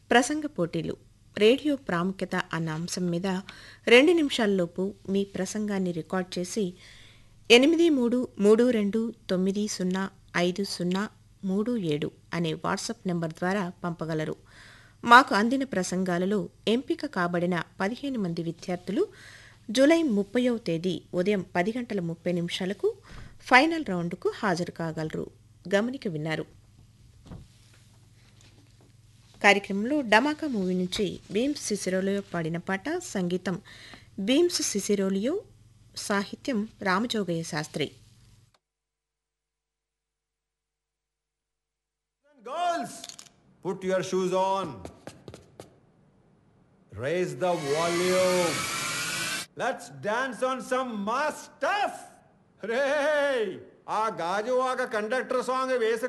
ప్రసంగ పోటీలు రేడియో ప్రాముఖ్యత అన్న అంశం మీద రెండు నిమిషాల్లోపు మీ ప్రసంగాన్ని రికార్డ్ చేసి ఎనిమిది మూడు మూడు రెండు తొమ్మిది సున్నా ఐదు సున్నా మూడు ఏడు అనే వాట్సాప్ నెంబర్ ద్వారా పంపగలరు మాకు అందిన ప్రసంగాలలో ఎంపిక కాబడిన పదిహేను మంది విద్యార్థులు జూలై ముప్పయో తేదీ ఉదయం పది గంటల ముప్పై నిమిషాలకు ఫైనల్ రౌండ్కు హాజరు కాగలరు గమనిక విన్నారు కార్యక్రమంలో డమాకా మూవీ నుంచి భీమ్స్ సిసిరోలియో పాడిన పాట సంగీతం భీమ్స్ సిసిరోలియో సాహిత్యం Ramajogayya Sastry Girls, put your shoes on. Raise the volume. Let's dance on some mass stuff. రే ఆ గాజువాక కండక్టర్ సాంగ్ వేసి